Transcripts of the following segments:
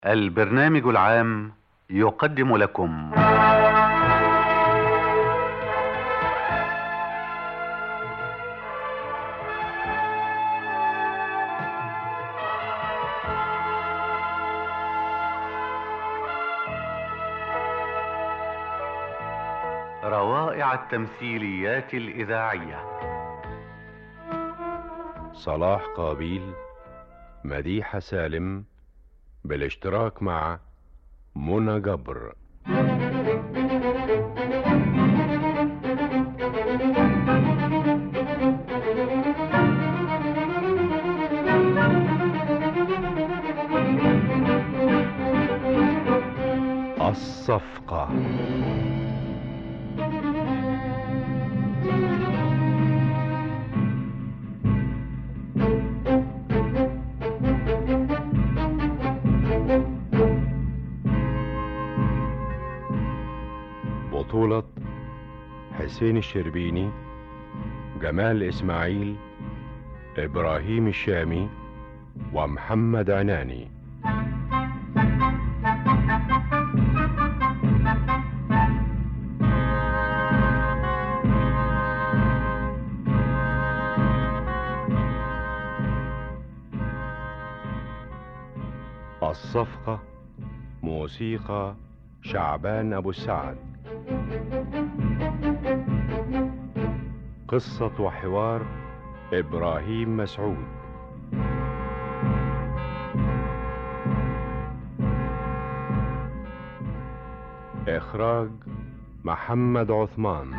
البرنامج العام يقدم لكم روائع التمثيليات الإذاعية صلاح قابيل مديحة سالم بالاشتراك مع منى جبر الصفقة بطولة حسين الشربيني جمال إسماعيل إبراهيم الشامي ومحمد عناني الصفقة موسيقى شعبان أبو السعد قصة وحوار إبراهيم مسعود إخراج محمد عثمان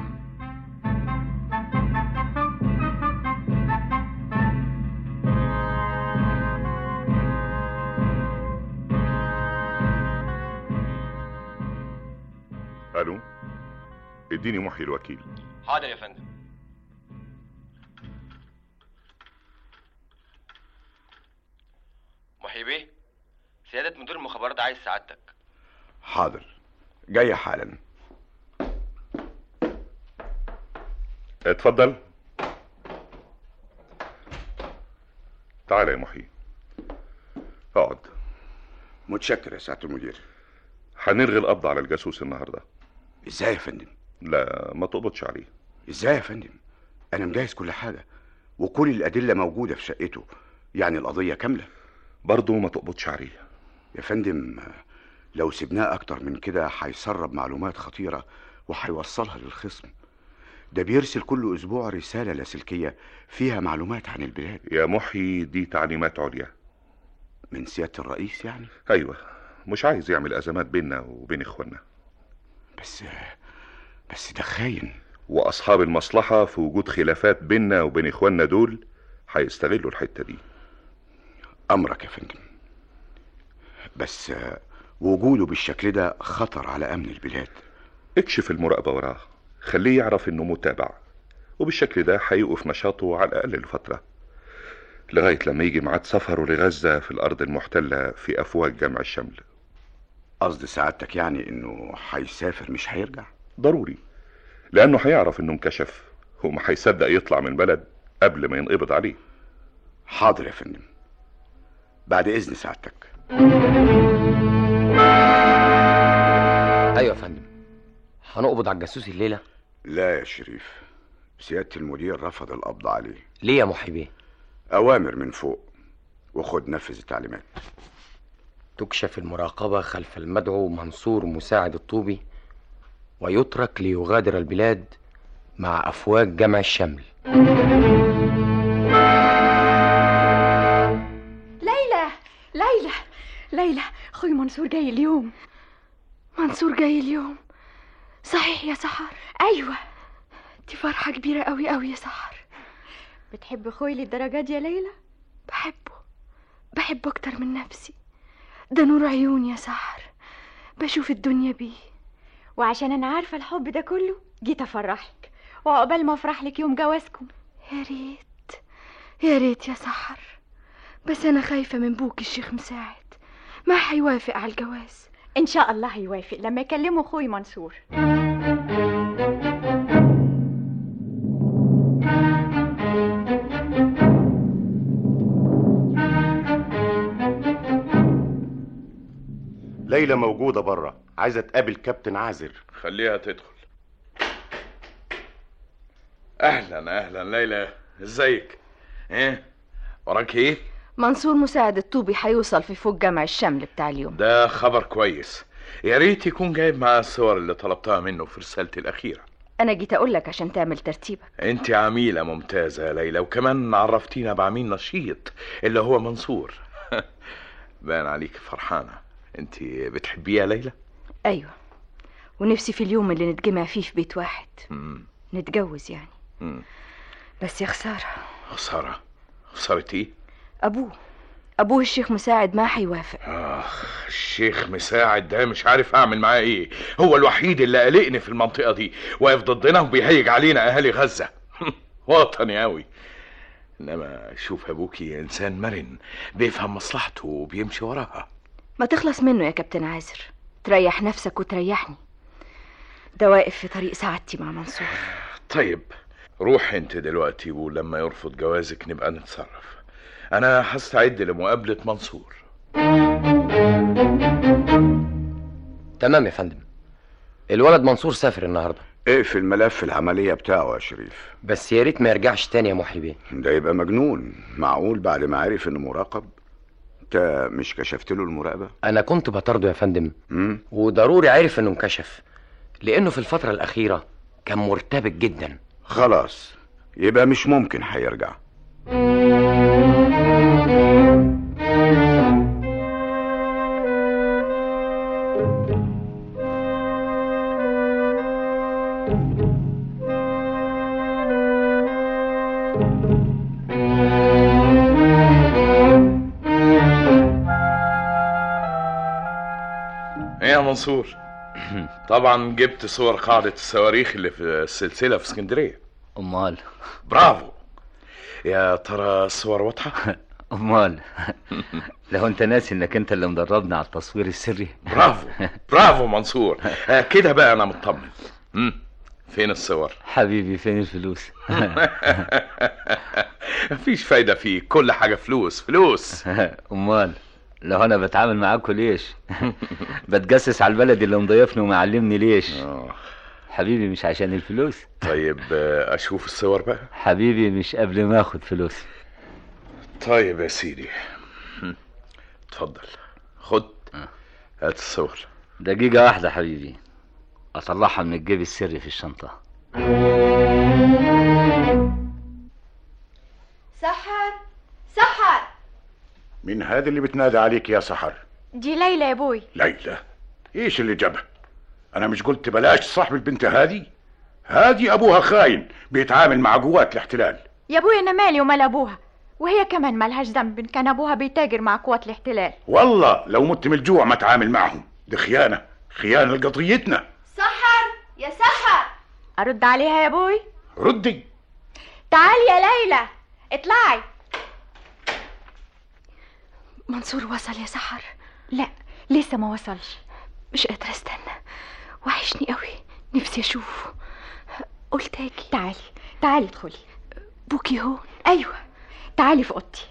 الو اديني محي الوكيل حاضر يا فندم محي بيه سيادة مدير المخابرات عايز سعادتك حاضر جاي حالا اتفضل تعال يا محي اقعد متشكر يا سعاده المدير هنلغي القبض على الجاسوس النهارده ازاي يا فندم لا ما تقبضش عليه ازاي يا فندم انا مجهز كل حاجه وكل الادله موجوده في شقته يعني القضيه كامله برضه ما تقبضش عليه يا فندم لو سبناه اكتر من كده هيسرب معلومات خطيره وهيوصلها للخصم ده بيرسل كل اسبوع رساله لاسلكيه فيها معلومات عن البلاد يا محي دي تعليمات عليا من سياده الرئيس يعني ايوه مش عايز يعمل ازمات بيننا وبين اخواننا بس بس ده خاين واصحاب المصلحه في وجود خلافات بيننا وبين اخواننا دول هيستغلوا الحته دي امرك يا فندم بس وجوده بالشكل ده خطر على امن البلاد اكشف المراقبه وراه خليه يعرف انه متابع وبالشكل ده هيوقف نشاطه على الاقل لفتره لغايه لما يجي ميعاد سفره لغزه في الارض المحتله في افواج جمع الشمل قصد سعادتك يعني انه هيسافر مش هيرجع ضروري لانه هيعرف انه انكشف وما هيصدق يطلع من بلد قبل ما ينقبض عليه حاضر يا فندم بعد اذن سعادتك ايوه يا فندم هنقبض على الجاسوس الليله لا يا شريف سياده المدير رفض القبض عليه ليه يا محي بيه اوامر من فوق وخد نفذ التعليمات تكشف المراقبة خلف المدعو منصور مساعد الطوبي ويترك ليغادر البلاد مع أفواج جمع الشمل ليلى ليلى ليلى خوي منصور جاي اليوم منصور جاي اليوم صحيح يا سحر ايوه دي فرحة كبيرة قوي قوي يا سحر بتحب خوي للدرجة دي يا ليلى بحبه بحبه أكتر من نفسي ده نور عيون يا سحر بشوف الدنيا بيه وعشان انا عارفة الحب ده كله جيت افرحك وعقبال ما افرح لك يوم جوازكم يا ريت يا ريت يا سحر بس أنا خايفة من بوك الشيخ مساعد ما هيوافق على الجواز ان شاء الله هيوافق لما يكلموا اخوي منصور ليلى موجودة بره عايزة تقابل كابتن عازر خليها تدخل اهلا اهلا ليلى ازيك ايه وراك ايه منصور مساعد الطوبي هيوصل في فوق جامع الشمل بتاع اليوم ده خبر كويس يا ريت يكون جايب معاه الصور اللي طلبتها منه في رسالتي الاخيره انا جيت اقول لك عشان تعمل ترتيبك انت عميله ممتازه يا ليلى وكمان عرفتينا بعميل نشيط اللي هو منصور باين عليك فرحانه انت بتحبيه يا ليلى ايوه ونفسي في اليوم اللي نتجمع فيه في بيت واحد مم. نتجوز يعني مم. بس يا خساره خساره خساره ايه ابوه ابوه الشيخ مساعد ما هيوافق اخ الشيخ مساعد ده مش عارف اعمل معاه ايه هو الوحيد اللي قلقني في المنطقه دي واقف ضدنا وبيهيج علينا اهالي غزه وطني قوي انما شوف ابوكي انسان مرن بيفهم مصلحته وبيمشي وراها ما تخلص منه يا كابتن عازر تريح نفسك وتريحني ده واقف في طريق سعادتي مع منصور طيب روح انت دلوقتي ولما يرفض جوازك نبقى نتصرف انا هستعد لمقابله منصور تمام يا فندم الولد منصور سافر النهارده اقفل ملف العملية بتاعه يا شريف بس يا ريت ما يرجعش تاني يا محي بيه ده يبقى مجنون معقول بعد ما عرف انه مراقب انت مش كشفت له المراقبة انا كنت بطرده يا فندم مم؟ وضروري عرف انه انكشف لانه في الفتره الاخيره كان مرتبك جدا خلاص يبقى مش ممكن هيرجع ايه يا منصور طبعا جبت صور قاعده الصواريخ اللي في السلسله في اسكندريه امال برافو يا ترى الصور واضحه امال لو انت ناسي انك انت اللي مدربنا على التصوير السري برافو برافو منصور آه كده بقى انا مطمن مم. فين الصور حبيبي فين الفلوس مفيش فايده فيه كل حاجه فلوس فلوس امال لو انا بتعامل معاكوا ليش بتجسس على البلد اللي مضيفني ومعلمني ليش آه. حبيبي مش عشان الفلوس طيب آه، اشوف الصور بقى حبيبي مش قبل ما اخد فلوس طيب يا سيدي مم. اتفضل خد هات الصور دقيقة واحدة حبيبي اطلعها من الجيب السري في الشنطة سحر سحر مين هذا اللي بتنادى عليك يا سحر دي ليلى يا ابوي ليلى ايش اللي جابها انا مش قلت بلاش صاحب البنت هذه هذه ابوها خاين بيتعامل مع قوات الاحتلال يا ابوي انا مالي ومال ابوها وهي كمان مالهاش ذنب إن كان ابوها بيتاجر مع قوات الاحتلال والله لو مت من الجوع ما اتعامل معهم دي خيانه خيانه لقضيتنا سحر يا سحر ارد عليها يا ابوي ردي تعالي يا ليلى اطلعي منصور وصل يا سحر لا لسه ما وصلش مش قادرة استنى وحشني قوي نفسي اشوفه قلت اجي تعالي تعالي ادخلي بوكي هون ايوه تعالي في اوضتي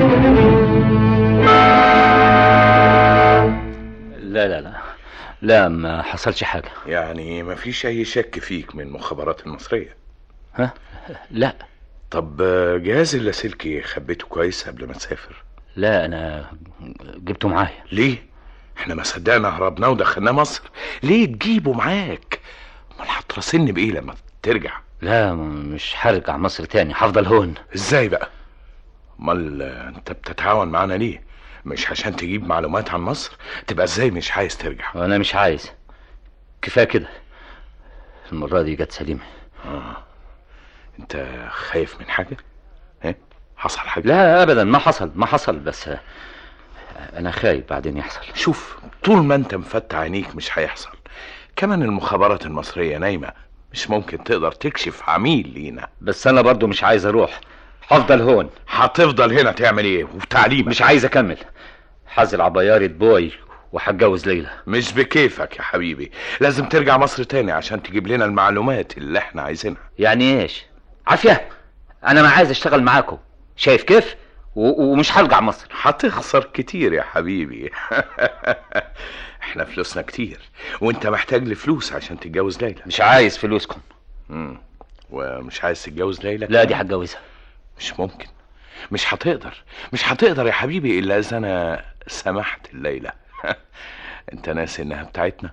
لا لا لا لا ما حصلش حاجة يعني مفيش اي شك فيك من المخابرات المصريه ها لا طب آه، جهاز اللاسلكي خبيته كويس قبل ما تسافر لا انا جبته معايا ليه احنا ما صدقنا هربناه ودخلناه مصر ليه تجيبه معاك امال هتراسلني بايه لما ترجع لا م- مش هرجع مصر تاني هفضل هون ازاي بقى امال آه، انت بتتعاون معانا ليه مش عشان تجيب معلومات عن مصر تبقى ازاي مش عايز ترجع وانا مش عايز كفايه كده المرة دي جت سليمة آه. انت خايف من حاجه ها حصل حاجه لا ابدا ما حصل ما حصل بس آه، انا خايف بعدين يحصل شوف طول ما انت مفتح عينيك مش هيحصل كمان المخابرات المصريه نايمه مش ممكن تقدر تكشف عميل لينا بس انا برضو مش عايز اروح هفضل هون هتفضل هنا تعمل ايه وتعليم مش عايز اكمل حازل عبيارة بوي وهتجوز ليلى مش بكيفك يا حبيبي لازم ترجع مصر تاني عشان تجيب لنا المعلومات اللي احنا عايزينها يعني ايش عافية انا ما عايز اشتغل معاكم شايف كيف و- ومش هرجع مصر هتخسر كتير يا حبيبي احنا فلوسنا كتير وانت محتاج لفلوس عشان تتجوز ليلى مش عايز فلوسكم مم. ومش عايز تتجوز ليلى لا دي هتجوزها مش ممكن مش هتقدر مش هتقدر يا حبيبي الا اذا انا سمحت الليلة انت ناسي انها بتاعتنا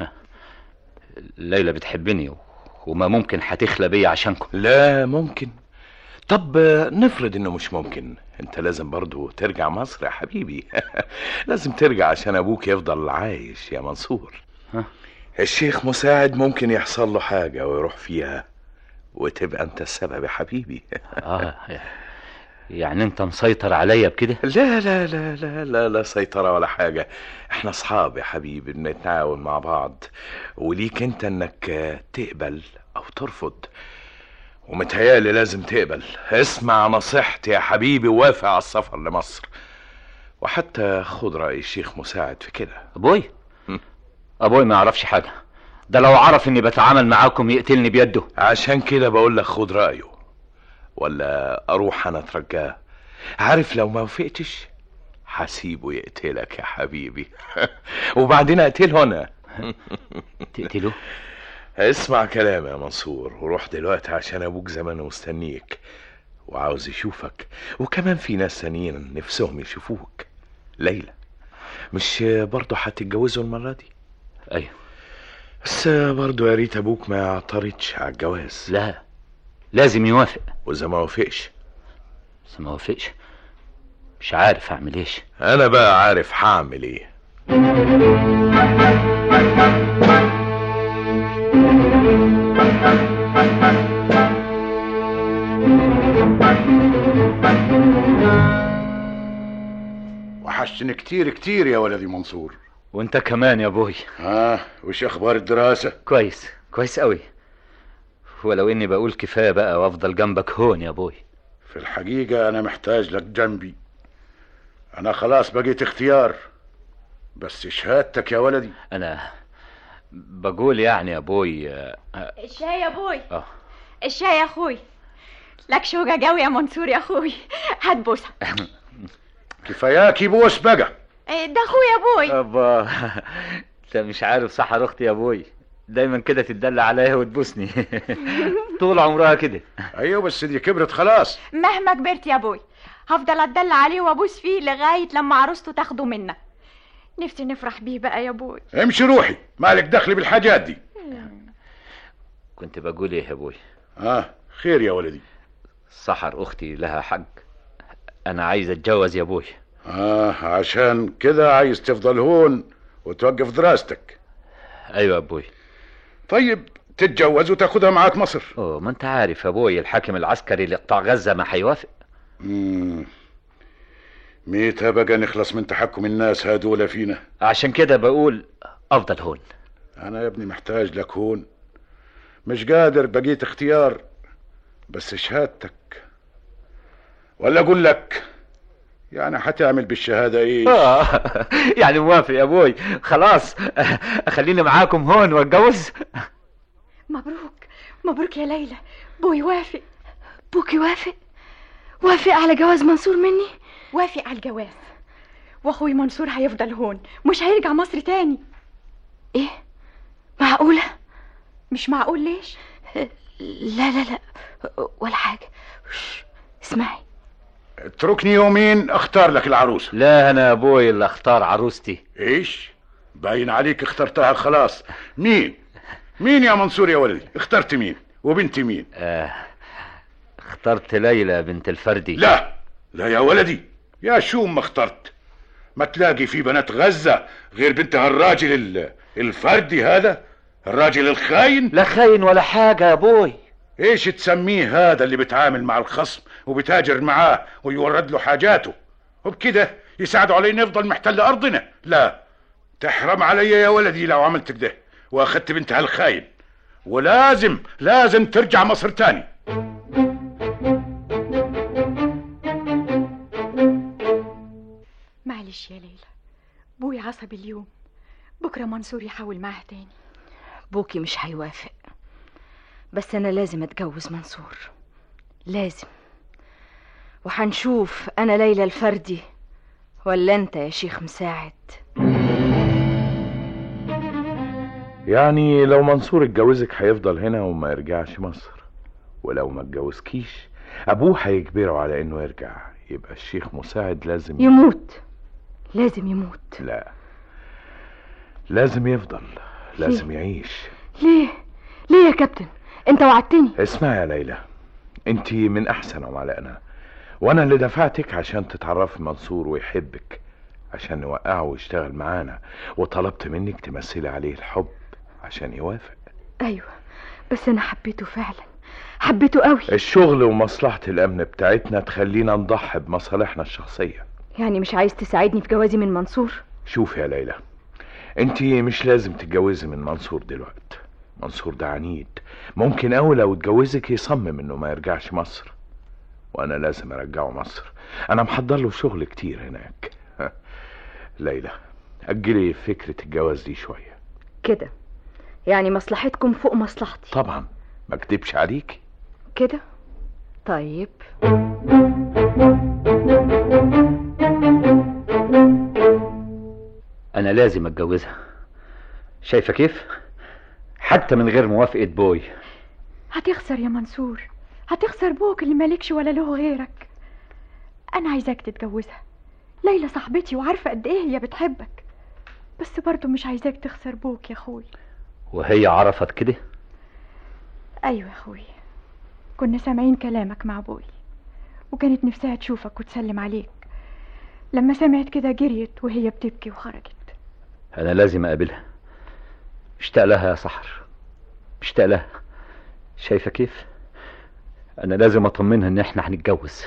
ليلى بتحبني و... وما ممكن هتخلى بيا عشانكم لا ممكن طب نفرض انه مش ممكن انت لازم برضو ترجع مصر يا حبيبي لازم ترجع عشان ابوك يفضل عايش يا منصور ها؟ الشيخ مساعد ممكن يحصل له حاجة ويروح فيها وتبقى انت السبب يا حبيبي اه يعني انت مسيطر عليا بكده لا لا لا لا لا لا سيطرة ولا حاجة احنا اصحاب يا حبيبي بنتعاون مع بعض وليك انت انك تقبل او ترفض ومتهيألي لازم تقبل اسمع نصيحتي يا حبيبي ووافق على السفر لمصر وحتى خد رأي الشيخ مساعد في كده ابوي ابوي ما يعرفش حاجه ده لو عرف اني بتعامل معاكم يقتلني بيده عشان كده بقول لك خد رأيه ولا اروح انا اترجاه عارف لو ما وافقتش هسيبه يقتلك يا حبيبي وبعدين اقتله انا تقتله اسمع كلامي يا منصور وروح دلوقتي عشان ابوك زمانه مستنيك وعاوز يشوفك وكمان في ناس تانيين نفسهم يشوفوك ليلى مش برضه هتتجوزوا المرة دي ايوه بس برضه يا ريت ابوك ما يعترضش على الجواز لا لازم يوافق واذا ما وافقش بس ما وافقش مش عارف اعمل ايش انا بقى عارف هعمل ايه وحشتني كتير كتير يا ولدي منصور وانت كمان يا ابوي ها وش اخبار الدراسة كويس كويس قوي ولو اني بقول كفايه بقى وافضل جنبك هون يا ابوي في الحقيقة انا محتاج لك جنبي انا خلاص بقيت اختيار بس شهادتك يا ولدي انا بقول يعني يا ابوي آه، الشاي يا ابوي اه الشاي يا اخوي لك شوقة قوي يا منصور يا اخوي هات بوسة كفاياك بوس بقى إيه، ده اخوي يا ابوي ابا انت مش عارف سحر اختي يا ابوي دايما كده تتدلع عليا وتبوسني طول عمرها كده ايوه بس دي كبرت خلاص مهما كبرت يا ابوي هفضل اتدلع عليه وابوس فيه لغاية لما عروسته تاخده منا نفسي نفرح بيه بقى يا ابوي امشي روحي مالك دخل بالحاجات دي كنت بقول ايه يا ابوي اه خير يا ولدي سحر اختي لها حق انا عايز اتجوز يا ابوي اه عشان كده عايز تفضل هون وتوقف دراستك ايوه يا ابوي طيب تتجوز وتاخدها معاك مصر اوه ما انت عارف يا ابوي الحاكم العسكري لقطاع غزه ما هيوافق مم. ميتها بقى نخلص من تحكم الناس هادول فينا عشان كده بقول افضل هون انا يا ابني محتاج لك هون مش قادر بقيت اختيار بس شهادتك ولا اقول لك يعني هتعمل بالشهادة ايه آه، يعني موافق يا ابوي خلاص خليني معاكم هون واتجوز مبروك مبروك يا ليلى بوي وافق بوك يوافق وافق على جواز منصور مني وافق على الجواز واخوي منصور هيفضل هون مش هيرجع مصر تاني ايه معقولة مش معقول ليش لا لا لا ولا حاجة شش، اسمعي اتركني يومين اختار لك العروسة لا انا يا ابوي اللي اختار عروستي ايش باين عليك اخترتها خلاص مين مين يا منصور يا ولدي اخترت مين وبنت مين آه اخترت ليلى بنت الفردي لا لا يا ولدي يا شو ما اخترت ما تلاقي في بنات غزة غير بنت هالراجل ال- الفردي هذا الراجل الخاين لا خاين ولا حاجة يا ابوي ايش تسميه هذا اللي بيتعامل مع الخصم وبيتاجر معاه ويورد له حاجاته وبكده يساعده علي نفضل محتل ارضنا لا تحرم علي يا ولدي لو عملت كده واخدت بنت هالخاين ولازم لازم ترجع مصر تاني معلش يا ليلى بوي عصبي اليوم بكرة منصور يحاول معاه تاني بوكي مش هيوافق بس انا لازم اتجوز منصور لازم وحنشوف انا ليلى الفردي ولا انت يا شيخ مساعد يعني لو منصور اتجوزك هيفضل هنا وما يرجعش مصر ولو ما اتجوزكيش ابوه هيجبره على انه يرجع يبقى الشيخ مساعد لازم يموت لازم يموت لا لازم يفضل لازم يعيش ليه ليه يا كابتن انت وعدتني اسمعي يا ليلى انت من احسن عملائنا وانا اللي دفعتك عشان تتعرفي منصور ويحبك عشان نوقعه ويشتغل معانا وطلبت منك تمثلي عليه الحب عشان يوافق ايوه بس انا حبيته فعلا حبيته قوي الشغل ومصلحة الامن بتاعتنا تخلينا نضحي بمصالحنا الشخصية يعني مش عايز تساعدني في جوازي من منصور شوفي يا ليلى انت مش لازم تتجوزي من منصور دلوقتي منصور ده عنيد ممكن اوي لو اتجوزك يصمم انه ما يرجعش مصر وانا لازم ارجعه مصر انا محضر له شغل كتير هناك ليلى اجلي فكرة الجواز دي شوية كده يعني مصلحتكم فوق مصلحتي طبعا ما اكدبش عليكي كده طيب انا لازم اتجوزها شايفه كيف حتى من غير موافقه بوي هتخسر يا منصور هتخسر بوك اللي مالكش ولا له غيرك انا عايزاك تتجوزها ليلى صاحبتي وعارفه قد ايه هي بتحبك بس برضه مش عايزاك تخسر بوك يا اخوي وهي عرفت كده ايوه يا اخوي كنا سامعين كلامك مع ابوي وكانت نفسها تشوفك وتسلم عليك لما سمعت كده جريت وهي بتبكي وخرجت انا لازم اقابلها مشتاق لها يا سحر مشتاق لها شايفه كيف انا لازم اطمنها ان احنا هنتجوز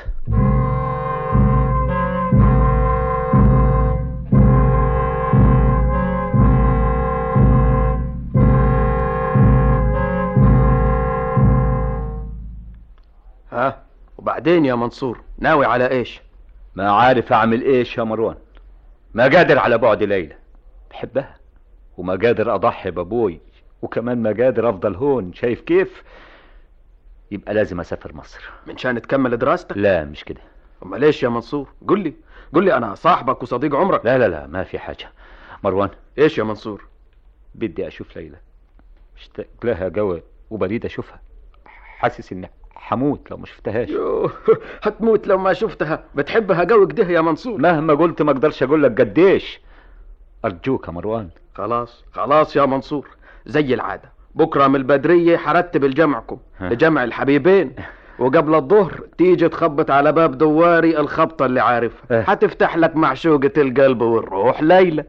ها وبعدين يا منصور ناوي على ايش ما عارف اعمل ايش يا مروان ما قادر على بعد ليلى بحبها وما قادر اضحي بابوي وكمان ما قادر افضل هون شايف كيف يبقى لازم اسافر مصر من شان تكمل دراستك لا مش كده امال ليش يا منصور قل لي قل لي انا صاحبك وصديق عمرك لا لا لا ما في حاجه مروان ايش يا منصور بدي اشوف ليلى مشتاق لها قوي وبريد اشوفها حاسس اني حموت لو ما شفتهاش يوه هتموت لو ما شفتها بتحبها قوي كده يا منصور مهما قلت ما اقدرش اقول لك قديش ارجوك يا مروان خلاص خلاص يا منصور زي العاده بكره من البدريه حرتب لجمعكم لجمع الحبيبين وقبل الظهر تيجي تخبط على باب دواري الخبطه اللي عارفها هتفتح لك معشوقه القلب والروح ليلى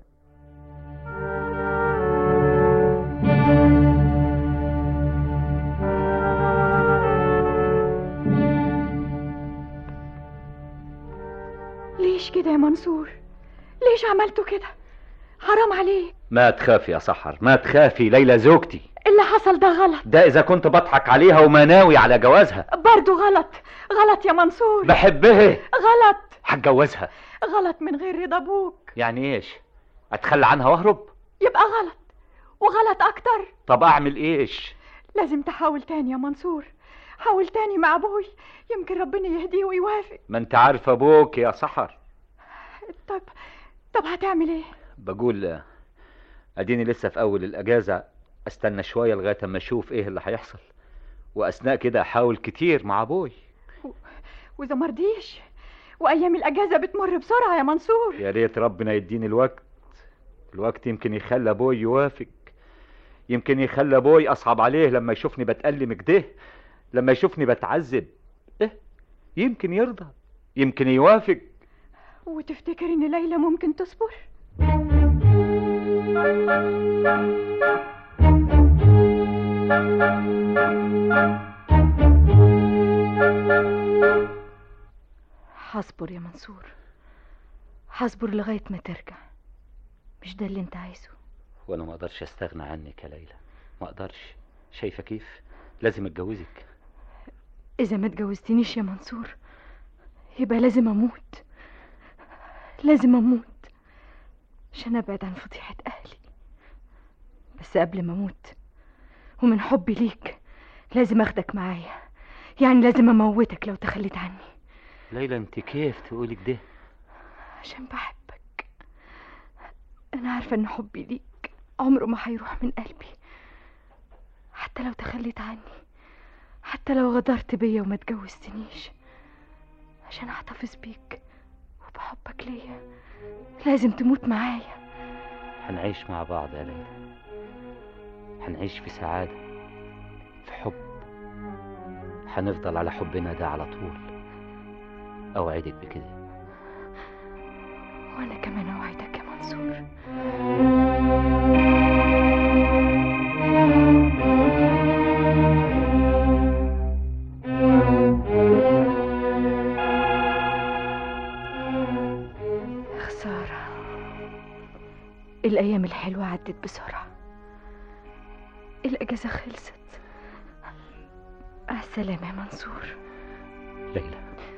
ليش كده يا منصور ليش عملتوا كده حرام عليك ما تخافي يا سحر ما تخافي ليلى زوجتي اللي حصل ده غلط ده اذا كنت بضحك عليها وما ناوي على جوازها برضو غلط غلط يا منصور بحبها غلط هتجوزها غلط من غير رضا ابوك يعني ايش اتخلى عنها واهرب يبقى غلط وغلط اكتر طب اعمل ايش لازم تحاول تاني يا منصور حاول تاني مع ابوي يمكن ربنا يهديه ويوافق ما انت عارف ابوك يا سحر طب طب هتعمل ايه بقول اديني لسه في اول الاجازه استنى شويه لغايه اما اشوف ايه اللي هيحصل واثناء كده احاول كتير مع ابوي واذا مرضيش وايام الاجازه بتمر بسرعه يا منصور يا ريت ربنا يديني الوقت الوقت يمكن يخلي ابوي يوافق يمكن يخلي ابوي اصعب عليه لما يشوفني بتألم كده لما يشوفني بتعذب ايه يمكن يرضى يمكن يوافق وتفتكر ان ليلى ممكن تصبر هصبر يا منصور هصبر لغاية ما ترجع مش ده اللي انت عايزه وانا ما اقدرش استغنى عنك يا ليلى ما اقدرش شايفه كيف لازم اتجوزك اذا ما اتجوزتنيش يا منصور يبقى لازم اموت لازم اموت عشان ابعد عن فضيحة اهلي بس قبل ما اموت ومن حبي ليك لازم اخدك معايا يعني لازم اموتك لو تخليت عني ليلى انت كيف تقولي كده عشان بحبك انا عارفة ان حبي ليك عمره ما هيروح من قلبي حتى لو تخليت عني حتى لو غدرت بيا وما تجوزتنيش عشان احتفظ بيك وبحبك ليا لازم تموت معايا هنعيش مع بعض يا ليلى هنعيش في سعادة في حب هنفضل على حبنا ده على طول أوعدك بكده وانا كمان اوعدك يا منصور خسارة الأيام الحلوة عدت بسرعة الأجازة خلصت مع السلامة يا منصور ليلى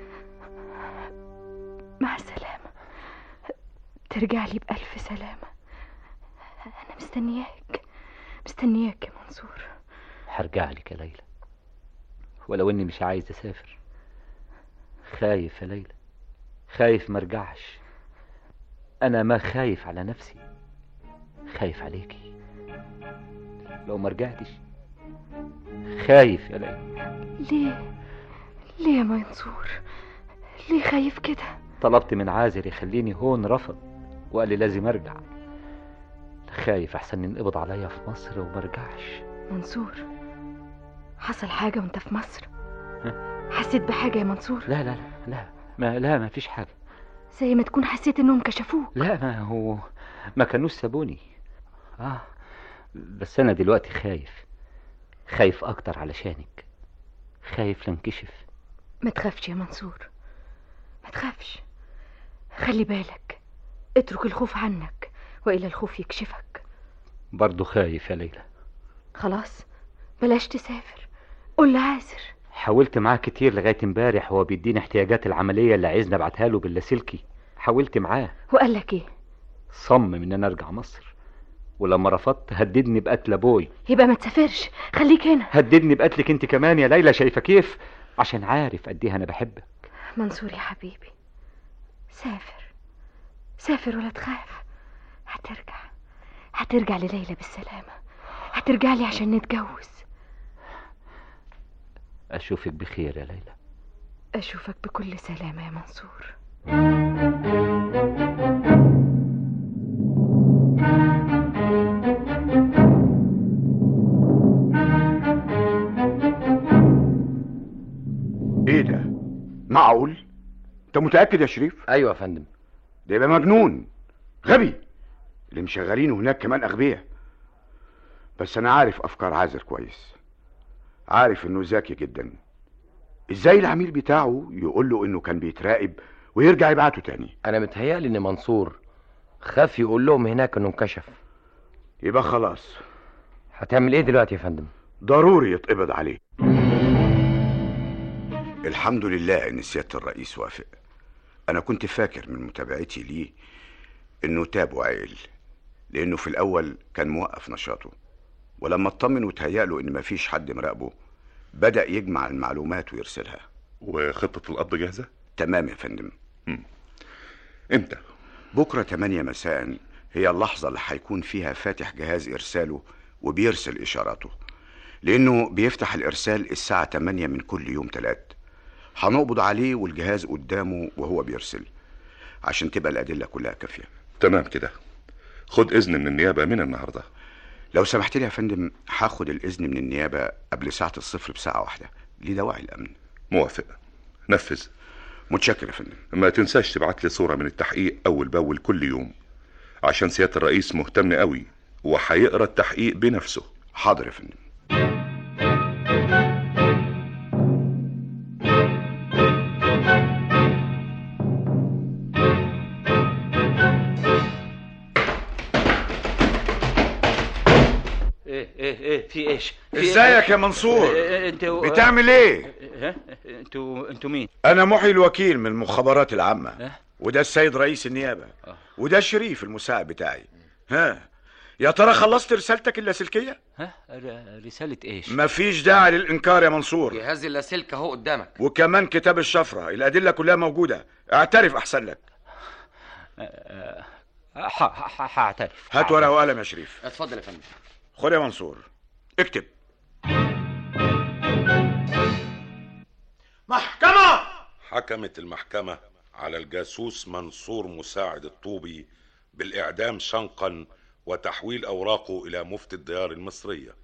مع السلامة ترجع لي بألف سلامة أنا مستنياك مستنياك يا منصور هرجع لك يا ليلى ولو إني مش عايز أسافر خايف يا ليلى خايف مرجعش أنا ما خايف على نفسي خايف عليكي لو ما رجعتش خايف يا ليلى ليه ليه يا منصور ليه خايف كده طلبت من عازر يخليني هون رفض وقال لي لازم ارجع خايف احسن ينقبض عليا في مصر وما ارجعش منصور حصل حاجة وانت في مصر حسيت بحاجة يا منصور لا لا لا لا ما لا ما فيش حاجة زي ما تكون حسيت انهم كشفوك لا ما هو ما كانوش سابوني اه بس انا دلوقتي خايف خايف اكتر علشانك خايف لانكشف ما تخافش يا منصور ما تخافش خلي بالك اترك الخوف عنك وإلا الخوف يكشفك برضه خايف يا ليلى خلاص بلاش تسافر قول لعازر حاولت معاه كتير لغاية امبارح وهو بيديني احتياجات العملية اللي عايزني ابعتها له باللاسلكي حاولت معاه وقال لك ايه صمم ان انا ارجع مصر ولما رفضت هددني بقتل ابوي يبقى ما تسافرش خليك هنا هددني بقتلك انت كمان يا ليلى شايفه كيف عشان عارف قد ايه انا بحبك منصور يا حبيبي سافر سافر ولا تخاف هترجع هترجع لليلى بالسلامة هترجع لي عشان نتجوز اشوفك بخير يا ليلى أشوفك بكل سلامة يا منصور ايه ده معقول انت متاكد يا شريف ايوه يا فندم ده يبقى مجنون غبي اللي مشغلينه هناك كمان اغبياء بس انا عارف افكار عازر كويس عارف انه ذكي جدا ازاي العميل بتاعه يقول له انه كان بيتراقب ويرجع يبعته تاني انا متهيألي ان منصور خاف يقول لهم هناك انه انكشف يبقى خلاص هتعمل ايه دلوقتي يا فندم ضروري يتقبض عليه الحمد لله ان سياده الرئيس وافق انا كنت فاكر من متابعتي ليه انه تاب وعقل لانه في الاول كان موقف نشاطه ولما اطمن وتهيأله ان مفيش حد مراقبه بدأ يجمع المعلومات ويرسلها وخطة القبض جاهزة؟ تمام يا فندم امتى؟ بكرة 8 مساء هي اللحظة اللي هيكون فيها فاتح جهاز إرساله وبيرسل إشاراته لأنه بيفتح الإرسال الساعة 8 من كل يوم تلات هنقبض عليه والجهاز قدامه وهو بيرسل عشان تبقى الأدلة كلها كافية تمام كده خد إذن من النيابة من النهاردة لو سمحت لي يا فندم هاخد الإذن من النيابة قبل ساعة الصفر بساعة واحدة لدواعي الأمن موافق نفذ متشكر يا فندم ما تنساش تبعت لي صورة من التحقيق أول بأول كل يوم عشان سيادة الرئيس مهتم قوي وهيقرا التحقيق بنفسه حاضر يا فندم ايه ايه ايه في ايش في ازيك يا منصور انت بتعمل ايه ها انتوا انتوا مين انا محي الوكيل من المخابرات العامة أه؟ وده السيد رئيس النيابة وده شريف المساعد بتاعي ها يا ترى خلصت رسالتك اللاسلكية ها ر- رسالة ايش مفيش داعي للإنكار يا منصور جهاز اللاسلكي اهو قدامك وكمان كتاب الشفرة الأدلة كلها موجودة اعترف أحسن لك ح- ح- هعترف هات ورقة وقلم يا شريف اتفضل يا فندم خد يا منصور اكتب محكمة حكمت المحكمة على الجاسوس منصور مساعد الطوبي بالإعدام شنقا وتحويل أوراقه إلى مفتي الديار المصرية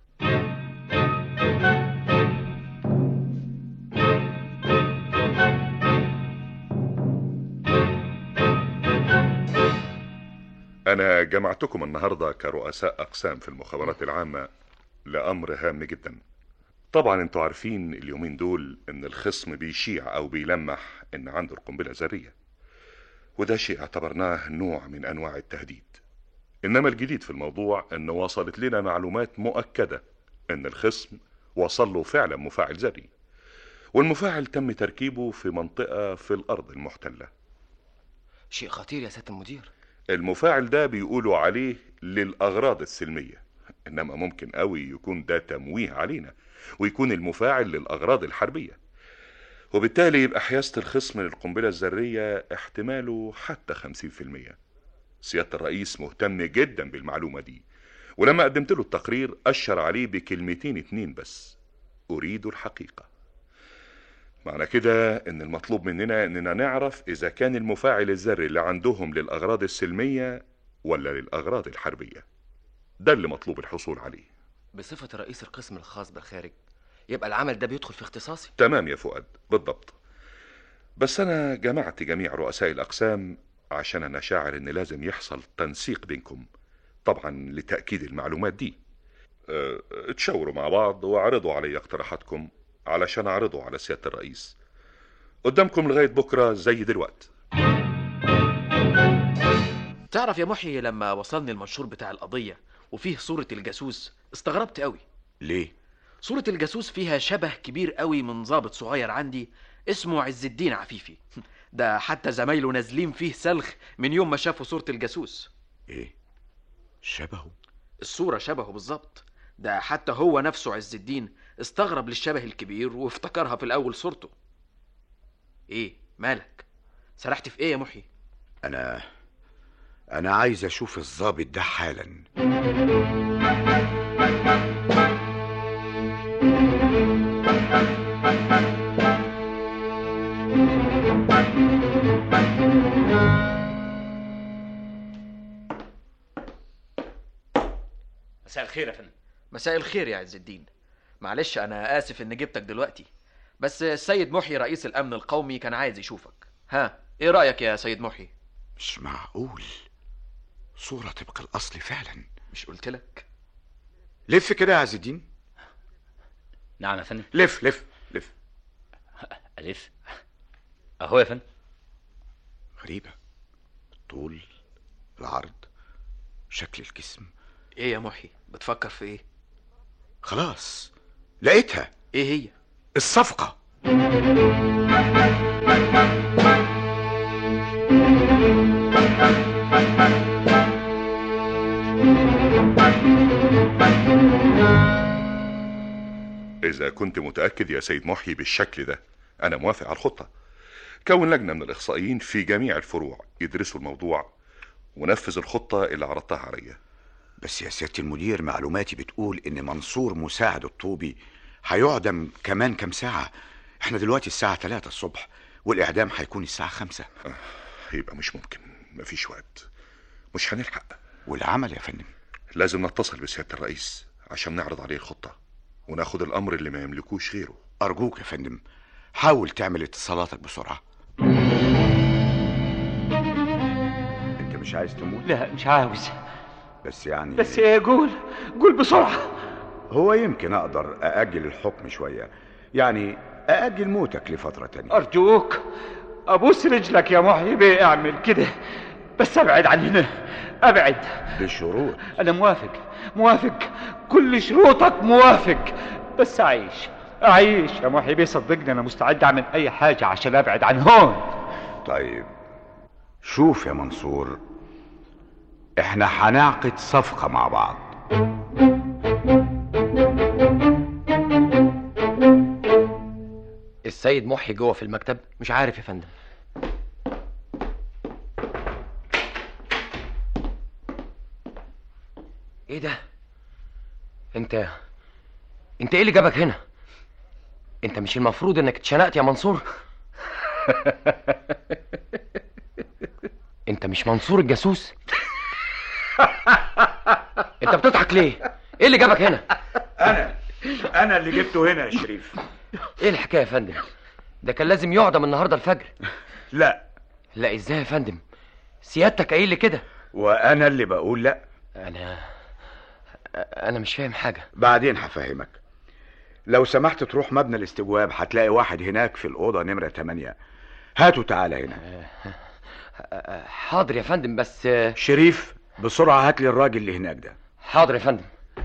أنا جمعتكم النهاردة كرؤساء أقسام في المخابرات العامة لأمر هام جدا طبعا انتوا عارفين اليومين دول ان الخصم بيشيع او بيلمح ان عنده القنبلة الذرية وده شيء اعتبرناه نوع من انواع التهديد انما الجديد في الموضوع ان وصلت لنا معلومات مؤكدة ان الخصم وصل له فعلا مفاعل ذري والمفاعل تم تركيبه في منطقة في الارض المحتلة شيء خطير يا سياده المدير المفاعل ده بيقولوا عليه للأغراض السلمية إنما ممكن قوي يكون ده تمويه علينا ويكون المفاعل للأغراض الحربية وبالتالي يبقى حيازة الخصم للقنبلة الذرية احتماله حتى 50% سيادة الرئيس مهتم جدا بالمعلومة دي ولما قدمت له التقرير أشر عليه بكلمتين اتنين بس أريد الحقيقة معنى كده ان المطلوب مننا اننا نعرف اذا كان المفاعل الذري اللي عندهم للاغراض السلمية ولا للاغراض الحربية ده اللي مطلوب الحصول عليه بصفه رئيس القسم الخاص بالخارج يبقى العمل ده بيدخل في اختصاصي تمام يا فؤاد بالضبط بس انا جمعت جميع رؤساء الاقسام عشان انا شاعر ان لازم يحصل تنسيق بينكم طبعا لتأكيد المعلومات دي اه، اتشاوروا مع بعض واعرضوا علي اقتراحاتكم علشان اعرضه على سيادة الرئيس قدامكم لغاية بكرة زي دلوقت تعرف يا محي لما وصلني المنشور بتاع القضية وفيه صورة الجاسوس استغربت قوي ليه؟ صورة الجاسوس فيها شبه كبير قوي من ضابط صغير عندي اسمه عز الدين عفيفي ده حتى زمايله نازلين فيه سلخ من يوم ما شافوا صورة الجاسوس ايه شبهه الصورة شبهه بالظبط ده حتى هو نفسه عز الدين استغرب للشبه الكبير وافتكرها في الأول صورته ايه مالك سرحت في ايه يا محي انا انا عايز اشوف الضابط ده حالا مساء الخير يا فندم مساء الخير يا عز الدين معلش انا اسف ان جبتك دلوقتي بس السيد محي رئيس الامن القومي كان عايز يشوفك ها ايه رايك يا سيد محي مش معقول صورة طبق الأصل فعلا مش قلت لك لف كده يا عز الدين نعم يا فندم لف لف لف ألف أهو يا فندم غريبة الطول العرض شكل الجسم ايه يا محي بتفكر في ايه خلاص لقيتها ايه هي الصفقة إذا كنت متأكد يا سيد محيي بالشكل ده أنا موافق على الخطة كون لجنة من الإخصائيين في جميع الفروع يدرسوا الموضوع ونفذ الخطة اللي عرضتها عليا بس يا سيادة المدير معلوماتي بتقول إن منصور مساعد الطوبي هيعدم كمان كام ساعة احنا دلوقتي الساعة 3 الصبح والإعدام هيكون الساعة 5 يبقى مش ممكن مفيش وقت مش هنلحق والعمل يا فندم لازم نتصل بسيادة الرئيس عشان نعرض عليه الخطة وناخد الأمر اللي ما يملكوش غيره أرجوك يا فندم حاول تعمل اتصالاتك بسرعة أنت مش عايز تموت؟ لا مش عاوز بس يعني بس ايه قول قول بسرعة هو يمكن أقدر أأجل الحكم شوية يعني أأجل موتك لفترة تانية أرجوك أبوس رجلك يا محي بيه اعمل كده بس ابعد عن هنا ابعد بشروط أنا موافق موافق كل شروطك موافق بس أعيش أعيش يا محي بيه صدقني أنا مستعد أعمل أي حاجة عشان أبعد عن هون طيب شوف يا منصور احنا هنعقد صفقة مع بعض السيد محي جوه في المكتب مش عارف يا فندم ايه ده انت انت ايه اللي جابك هنا انت مش المفروض انك اتشنقت يا منصور انت مش منصور الجاسوس انت بتضحك ليه ايه اللي جابك هنا انا انا اللي جبته هنا يا شريف ايه الحكايه يا فندم ده كان لازم يعدم النهارده الفجر لا لا ازاي يا فندم سيادتك قايل لي كده وانا اللي بقول لا انا انا مش فاهم حاجه بعدين هفهمك لو سمحت تروح مبنى الاستجواب هتلاقي واحد هناك في الأوضة نمرة 8 هاته تعالى هنا حاضر يا فندم بس شريف بسرعة هات لي الراجل اللي هناك ده حاضر يا فندم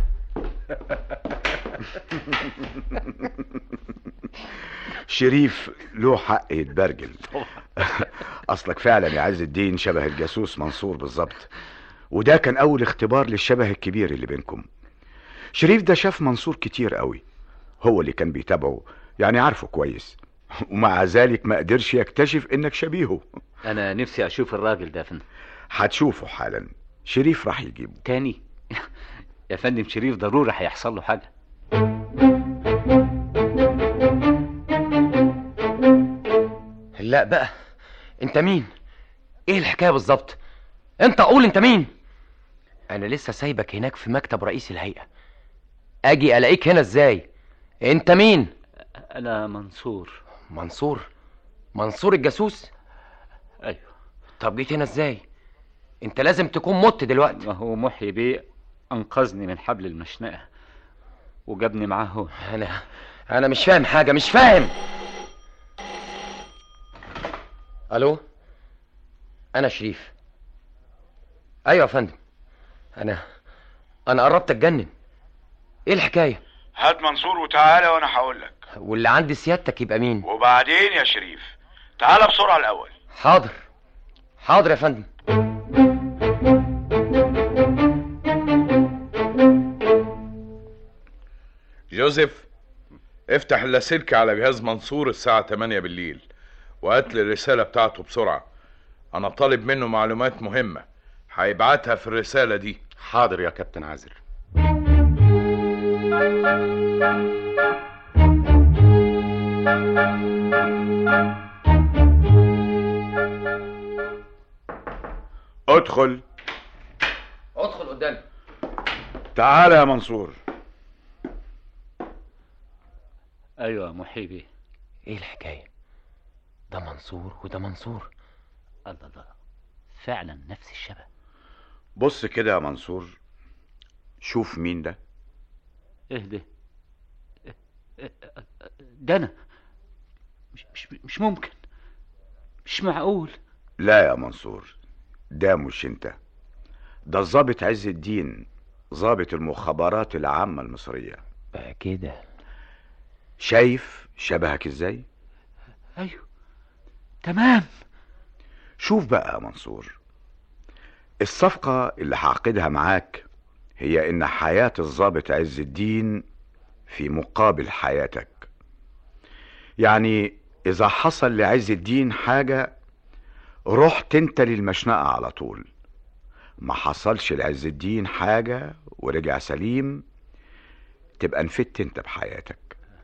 شريف له حق يتبرجل اصلك فعلا يا عز الدين شبه الجاسوس منصور بالظبط وده كان اول اختبار للشبه الكبير اللي بينكم شريف ده شاف منصور كتير قوي هو اللي كان بيتابعه يعني عارفه كويس ومع ذلك ما قدرش يكتشف انك شبيهه انا نفسي اشوف الراجل ده يا فندم هتشوفه حالا شريف راح يجيبه تاني يا فندم شريف ضروري هيحصل له حاجه لا بقى انت مين ايه الحكايه بالظبط انت قول انت مين انا لسه سايبك هناك في مكتب رئيس الهيئه اجي الاقيك هنا ازاي انت مين انا منصور منصور منصور الجاسوس ايوه طب جيت هنا ازاي انت لازم تكون مت دلوقتي ما هو محي بيه انقذني من حبل المشنقه وجابني معاه هون انا انا مش فاهم حاجه مش فاهم الو انا شريف ايوه يا فندم انا انا قربت اتجنن ايه الحكايه هات منصور وتعالى وانا هقول لك واللي عند سيادتك يبقى مين وبعدين يا شريف تعالى بسرعه الاول حاضر حاضر يا فندم جوزيف افتح اللاسلكي على جهاز منصور الساعة 8 بالليل وهات لي الرسالة بتاعته بسرعة أنا طالب منه معلومات مهمة هيبعتها في الرسالة دي حاضر يا كابتن عازر ادخل ادخل قدامي تعالى يا منصور ايوه محي بيه ايه الحكايه ده منصور وده منصور الله الله فعلا نفس الشبه بص كده يا منصور شوف مين ده اهدى ده انا مش, مش, مش ممكن مش معقول لا يا منصور ده مش انت ده الضابط عز الدين ضابط المخابرات العامة المصرية بقى كده شايف شبهك ازاي ايوه تمام شوف بقى يا منصور الصفقة اللي هعقدها معاك هي ان حياة الضابط عز الدين في مقابل حياتك يعني اذا حصل لعز الدين حاجة رحت انت للمشنقة على طول ما حصلش لعز الدين حاجة ورجع سليم تبقى نفدت انت بحياتك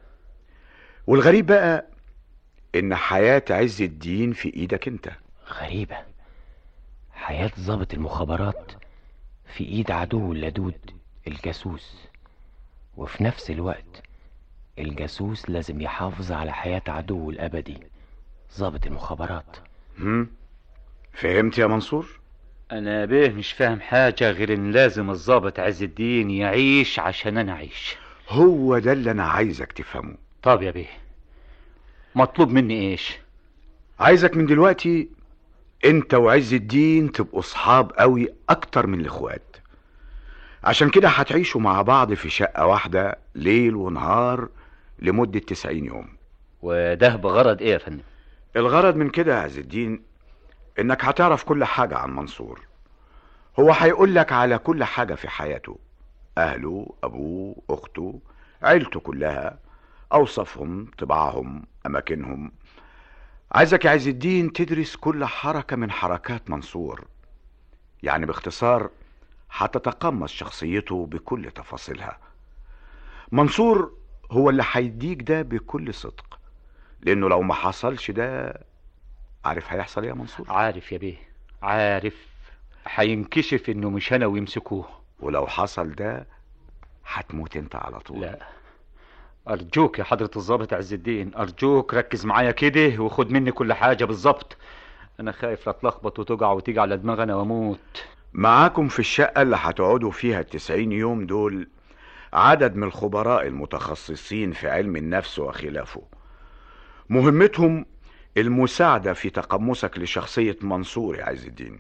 والغريب بقى ان حياة عز الدين في ايدك انت غريبة حياة ضابط المخابرات في ايد عدو اللدود الجاسوس وفي نفس الوقت الجاسوس لازم يحافظ على حياة عدوه الأبدي ضابط المخابرات هم؟ فهمت يا منصور؟ انا بيه مش فاهم حاجة غير ان لازم الضابط عز الدين يعيش عشان انا اعيش هو ده اللي انا عايزك تفهمه طب يا بيه مطلوب مني ايش عايزك من دلوقتي انت وعز الدين تبقوا صحاب قوي اكتر من الاخوات عشان كده هتعيشوا مع بعض في شقة واحدة ليل ونهار لمدة تسعين يوم وده بغرض ايه يا فندم الغرض من كده يا عز الدين انك هتعرف كل حاجة عن منصور هو هيقول لك على كل حاجة في حياته اهله ابوه اخته عيلته كلها اوصافهم طباعهم اماكنهم عايزك يا عز الدين تدرس كل حركة من حركات منصور يعني باختصار هتتقمص شخصيته بكل تفاصيلها منصور هو اللي هيديك ده بكل صدق لانه لو ما حصلش ده عارف هيحصل ايه يا منصور عارف يا بيه عارف هينكشف انه مش انا ويمسكوه ولو حصل ده هتموت انت على طول لا ارجوك يا حضرة الضابط عز الدين ارجوك ركز معايا كده وخد مني كل حاجة بالظبط انا خايف لا تلخبط وتقع وتيجي على دماغنا واموت معاكم في الشقة اللي هتقعدوا فيها التسعين يوم دول عدد من الخبراء المتخصصين في علم النفس وخلافه مهمتهم المساعدة في تقمصك لشخصية منصور يا عز الدين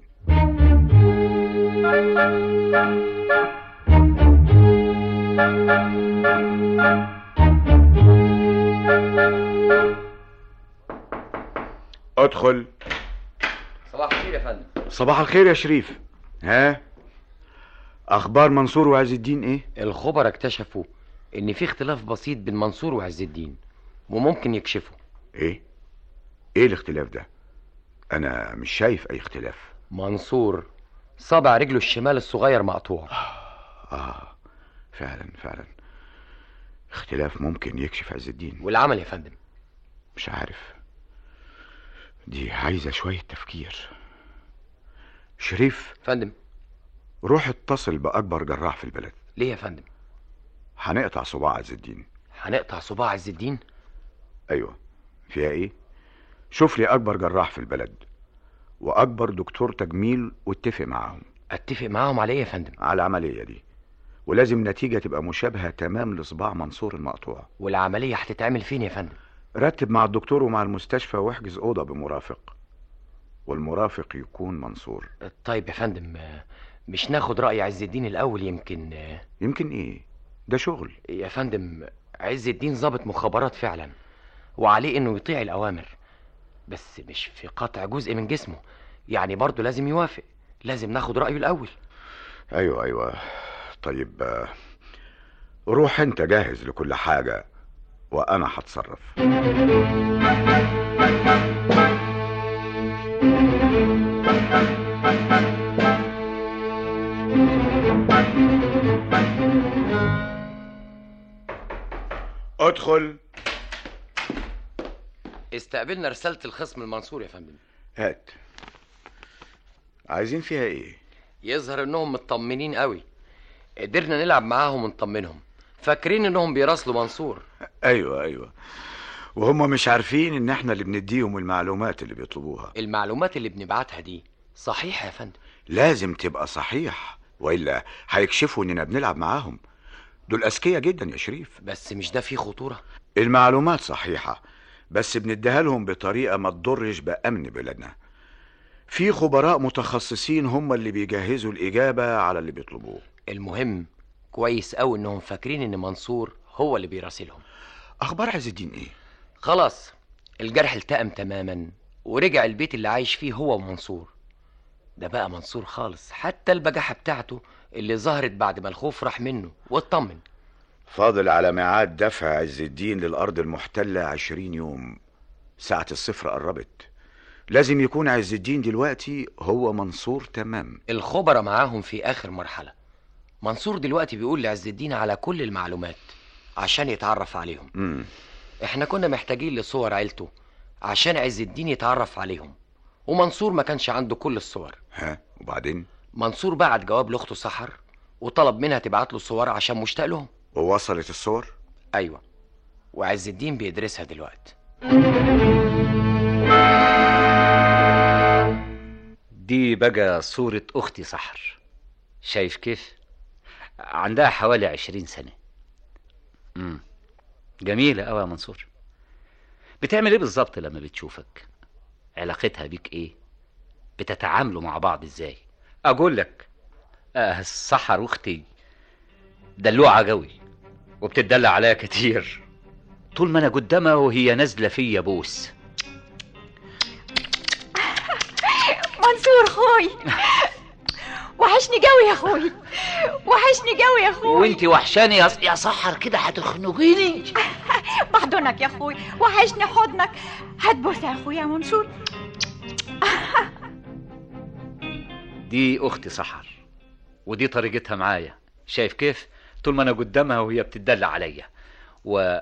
ادخل صباح الخير يا فندم صباح الخير يا شريف ها اخبار منصور وعز الدين ايه الخبراء اكتشفوا ان في اختلاف بسيط بين منصور وعز الدين وممكن يكشفوا ايه ايه الاختلاف ده انا مش شايف اي اختلاف منصور صابع رجله الشمال الصغير مقطوع اه فعلا فعلا اختلاف ممكن يكشف عز الدين والعمل يا فندم مش عارف دي عايزة شوية تفكير شريف فندم روح اتصل بأكبر جراح في البلد ليه يا فندم هنقطع صباع عز الدين هنقطع صباع عز الدين أيوة فيها إيه شوف لي أكبر جراح في البلد وأكبر دكتور تجميل واتفق معاهم اتفق معاهم على ايه يا فندم على العملية دي ولازم نتيجة تبقى مشابهة تمام لصباع منصور المقطوع والعملية هتتعمل فين يا فندم رتب مع الدكتور ومع المستشفى واحجز أوضة بمرافق والمرافق يكون منصور طيب يا فندم مش ناخد رأي عز الدين الأول يمكن يمكن إيه ده شغل يا فندم عز الدين ضابط مخابرات فعلا وعليه إنه يطيع الأوامر بس مش في قطع جزء من جسمه يعني برضه لازم يوافق لازم ناخد رأيه الأول أيوة أيوة طيب آه، روح أنت جاهز لكل حاجة وأنا هتصرف ادخل استقبلنا رسالة الخصم المنصور يا فندم هات عايزين فيها ايه يظهر انهم مطمنين قوي قدرنا نلعب معاهم ونطمنهم فاكرين انهم بيراسلوا منصور ايوه ايوه وهم مش عارفين ان احنا اللي بنديهم المعلومات اللي بيطلبوها المعلومات اللي بنبعتها دي صحيحة يا فندم لازم تبقى صحيح والا هيكشفوا اننا بنلعب معاهم دول اذكياء جدا يا شريف بس مش ده فيه خطورة المعلومات صحيحة بس بنديها لهم بطريقة ما تضرش بأمن بلادنا في خبراء متخصصين هم اللي بيجهزوا الإجابة على اللي بيطلبوه المهم كويس قوي انهم فاكرين ان منصور هو اللي بيراسلهم أخبار عز الدين إيه؟ خلاص الجرح التئم تماما ورجع البيت اللي عايش فيه هو ومنصور ده بقى منصور خالص حتى البجاحة بتاعته اللي ظهرت بعد ما الخوف راح منه واطمن فاضل على ميعاد دفع عز الدين للأرض المحتلة عشرين يوم ساعة الصفر قربت لازم يكون عز الدين دلوقتي هو منصور تمام الخبراء معاهم في آخر مرحلة منصور دلوقتي بيقول لعز الدين على كل المعلومات عشان يتعرف عليهم مم. احنا كنا محتاجين لصور عيلته عشان عز الدين يتعرف عليهم ومنصور ما كانش عنده كل الصور ها وبعدين منصور بعت جواب لاخته سحر وطلب منها تبعت له الصور عشان مشتاق لهم ووصلت الصور ايوه وعز الدين بيدرسها دلوقتي دي بقى صورة أختي سحر شايف كيف؟ عندها حوالي عشرين سنة مم. جميلة أوي يا منصور بتعمل إيه بالظبط لما بتشوفك؟ علاقتها بيك إيه؟ بتتعاملوا مع بعض إزاي؟ أقول لك آه سحر أختي دلوعة قوي وبتدلع عليا كتير طول ما أنا قدامها وهي نازلة فيا بوس منصور خوي وحشني قوي يا خوي وحشني قوي يا خوي وانتي وحشاني يا يا سحر كده هتخنقيني بحضنك يا خوي وحشني حضنك هتبوس يا خوي يا منصور دي اختي سحر ودي طريقتها معايا شايف كيف طول ما انا قدامها وهي بتدلع عليا و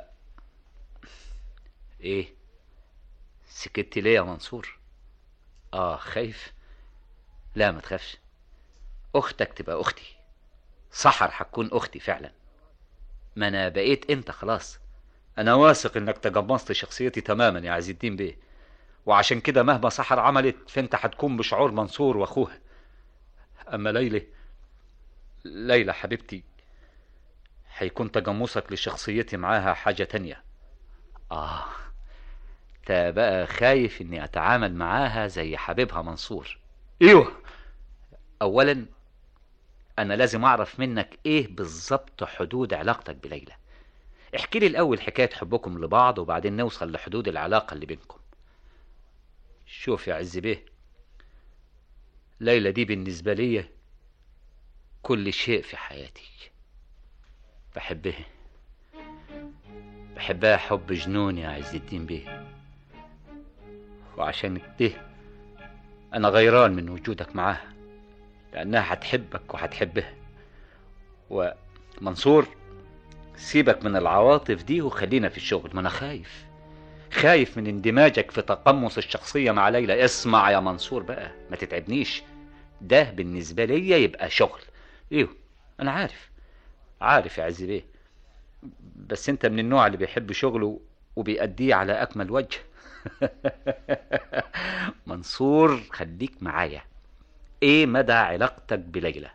ايه سكت ليه يا منصور اه خايف لا ما تخافش اختك تبقى اختي سحر هتكون اختي فعلا ما انا بقيت انت خلاص انا واثق انك تجمصت شخصيتي تماما يا عز الدين بيه وعشان كده مهما سحر عملت فانت هتكون بشعور منصور واخوها اما ليلى ليلى حبيبتي هيكون تجمسك لشخصيتي معاها حاجة تانية اه انت بقى خايف اني اتعامل معاها زي حبيبها منصور ايوه اولا انا لازم اعرف منك ايه بالظبط حدود علاقتك بليلى احكي لي الاول حكايه حبكم لبعض وبعدين نوصل لحدود العلاقه اللي بينكم شوف يا عز بيه ليلى دي بالنسبه لي كل شيء في حياتي بحبها بحبها حب جنون يا عز الدين بيه وعشان كده انا غيران من وجودك معاها لانها هتحبك وهتحبها ومنصور سيبك من العواطف دي وخلينا في الشغل ما انا خايف خايف من اندماجك في تقمص الشخصية مع ليلى اسمع يا منصور بقى ما تتعبنيش ده بالنسبة لي يبقى شغل ايوه انا عارف عارف يا عزي بيه بس انت من النوع اللي بيحب شغله وبيأديه على اكمل وجه منصور خليك معايا ايه مدى علاقتك بليلى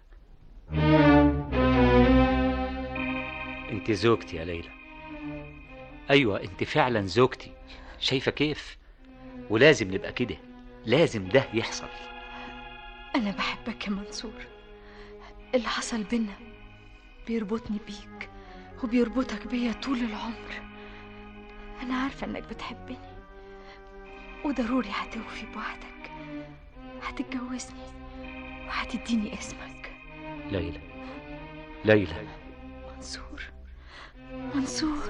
انت زوجتي يا ليلى ايوه انت فعلا زوجتي شايفه كيف ولازم نبقى كده لازم ده يحصل أنا بحبك يا منصور اللي حصل بينا بيربطني بيك وبيربطك بيا طول العمر أنا عارفة إنك بتحبني وضروري هتوفي بوعدك هتتجوزني وهتديني اسمك ليلى ليلى منصور منصور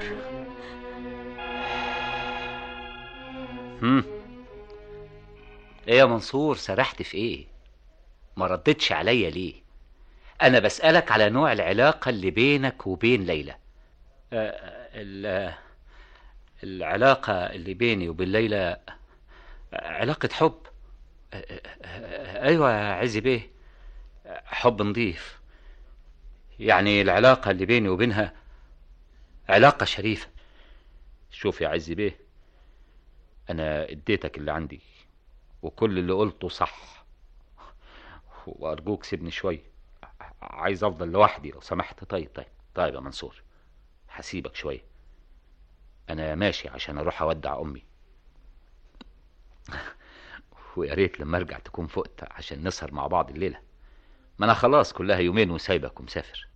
هم ايه يا منصور سرحت في ايه ما ردتش عليا ليه انا بسألك على نوع العلاقة اللي بينك وبين ليلى آه، ال- العلاقة اللي بيني وبين ليلى علاقة حب آه، آه، ايوه يا عزي بيه حب نضيف يعني العلاقة اللي بيني وبينها علاقة شريفة شوف يا عزي بيه أنا اديتك اللي عندي وكل اللي قلته صح وأرجوك سيبني شوية عايز أفضل لوحدي لو سمحت طيب طيب طيب يا منصور هسيبك شوية أنا ماشي عشان أروح أودع أمي ويا ريت لما أرجع تكون فقت عشان نسهر مع بعض الليلة ما أنا خلاص كلها يومين وسايبك ومسافر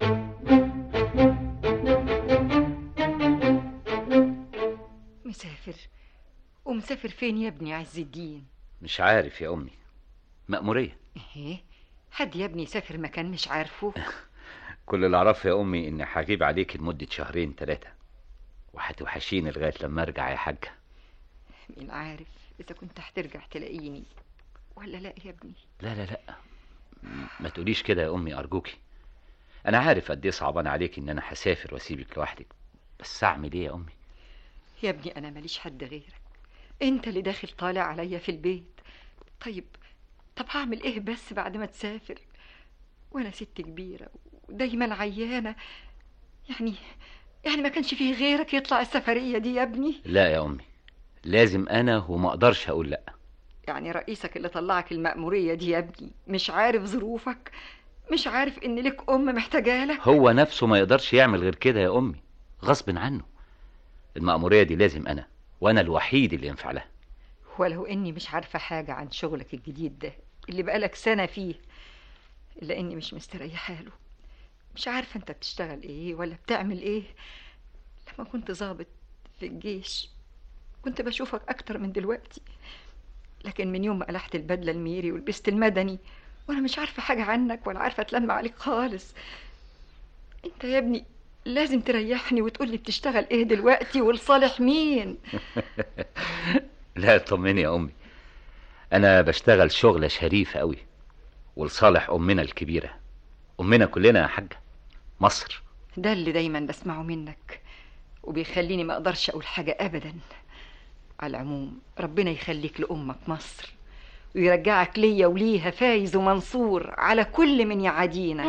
مسافر ومسافر فين يا ابني عز الدين مش عارف يا أمي مأمورية ايه حد يا ابني يسافر مكان مش عارفه كل اللي أعرفه يا أمي إني هجيب عليك لمدة شهرين ثلاثة وهتوحشيني لغاية لما أرجع يا حاجة مين عارف اذا كنت هترجع تلاقيني ولا لا يا ابني لا لا لا م- ما تقوليش كده يا أمي أرجوكي أنا عارف قد إيه صعبان عليك إن أنا هسافر وأسيبك لوحدك بس أعمل إيه يا أمي يا ابني انا ماليش حد غيرك انت اللي داخل طالع عليا في البيت طيب طب هعمل ايه بس بعد ما تسافر وانا ست كبيره ودايما عيانه يعني يعني ما كانش فيه غيرك يطلع السفريه دي يا ابني لا يا أمي لازم أنا وما أقدرش أقول لأ يعني رئيسك اللي طلعك المأمورية دي يا ابني مش عارف ظروفك مش عارف ان لك ام محتاجة لك هو نفسه ما يقدرش يعمل غير كده يا أمي غصب عنه المأمورية دي لازم أنا وأنا الوحيد اللي ينفع لها ولو اني مش عارفة حاجة عن شغلك الجديد ده اللي بقالك سنة فيه الا اني مش مستريحة له مش عارفة انت بتشتغل ايه ولا بتعمل ايه لما كنت ضابط في الجيش كنت بشوفك اكتر من دلوقتي لكن من يوم ما قلعت البدلة الميري ولبست المدني وانا مش عارفة حاجة عنك ولا عارفة اتلم عليك خالص انت يا ابني لازم تريحني وتقولي بتشتغل ايه دلوقتي ولصالح مين لا طمني يا أمي أنا بشتغل شغلة شريفة أوي ولصالح أمنا الكبيرة أمنا كلنا يا حاجة مصر ده اللي دايما بسمعه منك وبيخليني ما اقدرش اقول حاجة ابدا على العموم ربنا يخليك لامك مصر ويرجعك ليا وليها فايز ومنصور على كل من يعادينا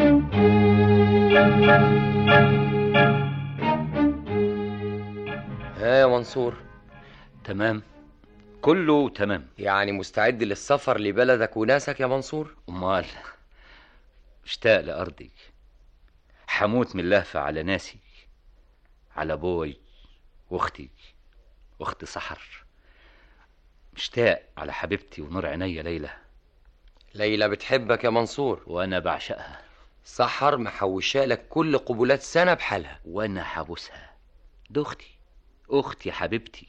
ها يا منصور تمام كله تمام يعني مستعد للسفر لبلدك وناسك يا منصور امال مشتاق لارضي حموت من اللهفة على ناسي على ابوي واختي واختي سحر مشتاق على حبيبتي ونور عينيا ليلى ليلى بتحبك يا منصور وانا بعشقها سحر محوشة لك كل قبولات سنة بحالها وانا حابسها دي اختي اختي حبيبتي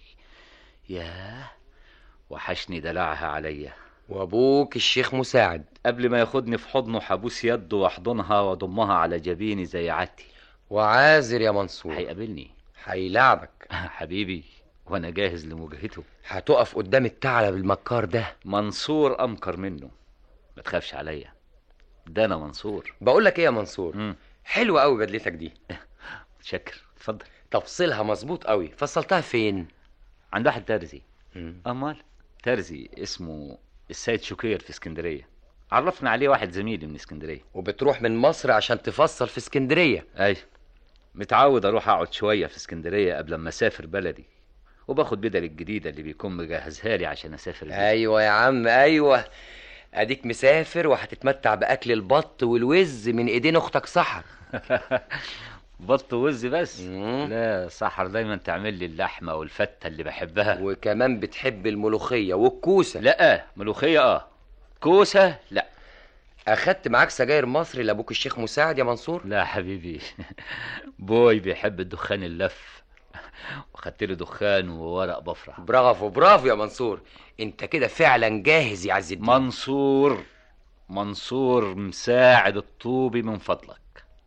ياه وحشني دلعها عليا وابوك الشيخ مساعد قبل ما ياخدني في حضنه حبوس يده واحضنها واضمها على جبيني زي عادتي وعازر يا منصور هيقابلني هيلعبك حبيبي وانا جاهز لمواجهته هتقف قدام الثعلب المكار ده منصور امكر منه ما تخافش عليا ده انا منصور بقول لك ايه يا منصور مم. حلوه قوي بدلتك دي شكر اتفضل تفصيلها مظبوط قوي فصلتها فين عند واحد ترزي مم. امال ترزي اسمه السيد شكير في اسكندريه عرفنا عليه واحد زميلي من اسكندريه وبتروح من مصر عشان تفصل في اسكندريه اي متعود اروح اقعد شويه في اسكندريه قبل ما اسافر بلدي وباخد بدل الجديده اللي بيكون مجهزها لي عشان اسافر بيها. ايوه يا عم ايوه اديك مسافر وهتتمتع باكل البط والوز من ايدين اختك سحر بط وز بس لا سحر دايما تعمل لي اللحمه والفته اللي بحبها وكمان بتحب الملوخيه والكوسه لا ملوخيه اه كوسه لا اخدت معاك سجاير مصري لابوك الشيخ مساعد يا منصور لا حبيبي بوي بيحب الدخان اللف وخدت له دخان وورق بفرح برافو برافو يا منصور انت كده فعلا جاهز يا عز الدين منصور منصور مساعد الطوبي من فضلك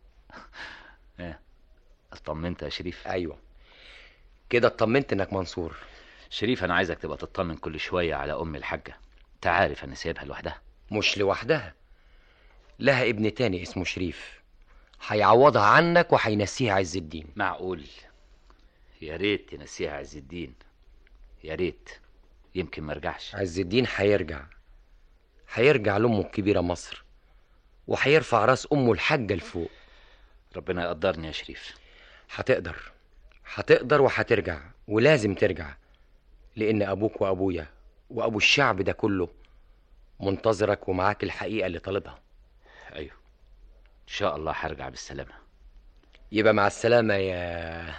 ايه اطمنت يا شريف ايوه كده اطمنت انك منصور شريف انا عايزك تبقى تطمن كل شويه على ام الحاجه انت عارف انا سايبها لوحدها مش لوحدها لها ابن تاني اسمه شريف هيعوضها عنك وهينسيها عز الدين معقول يا ريت تنسيها عز الدين يا ريت يمكن ما ارجعش عز الدين هيرجع هيرجع لامه الكبيره مصر وهيرفع راس امه الحاجه لفوق ربنا يقدرني يا شريف هتقدر هتقدر وهترجع ولازم ترجع لان ابوك وابويا وابو الشعب ده كله منتظرك ومعاك الحقيقه اللي طالبها ايوه ان شاء الله هرجع بالسلامه يبقى مع السلامه يا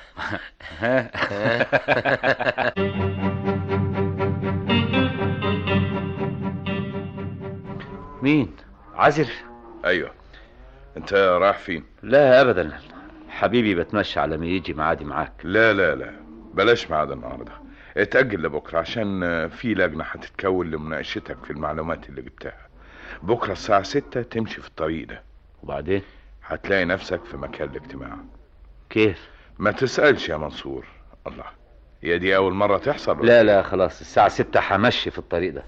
مين عازر ايوه انت رايح فين لا ابدا حبيبي بتمشى على ما يجي معادي معاك لا لا لا بلاش ميعاد النهارده اتأجل لبكرة عشان في لجنة هتتكون لمناقشتك في المعلومات اللي جبتها بكرة الساعة ستة تمشي في الطريق ده وبعدين هتلاقي نفسك في مكان الاجتماع كيف ما تسألش يا منصور الله هي دي أول مرة تحصل ولا لا لا خلاص الساعة ستة همشي في الطريق ده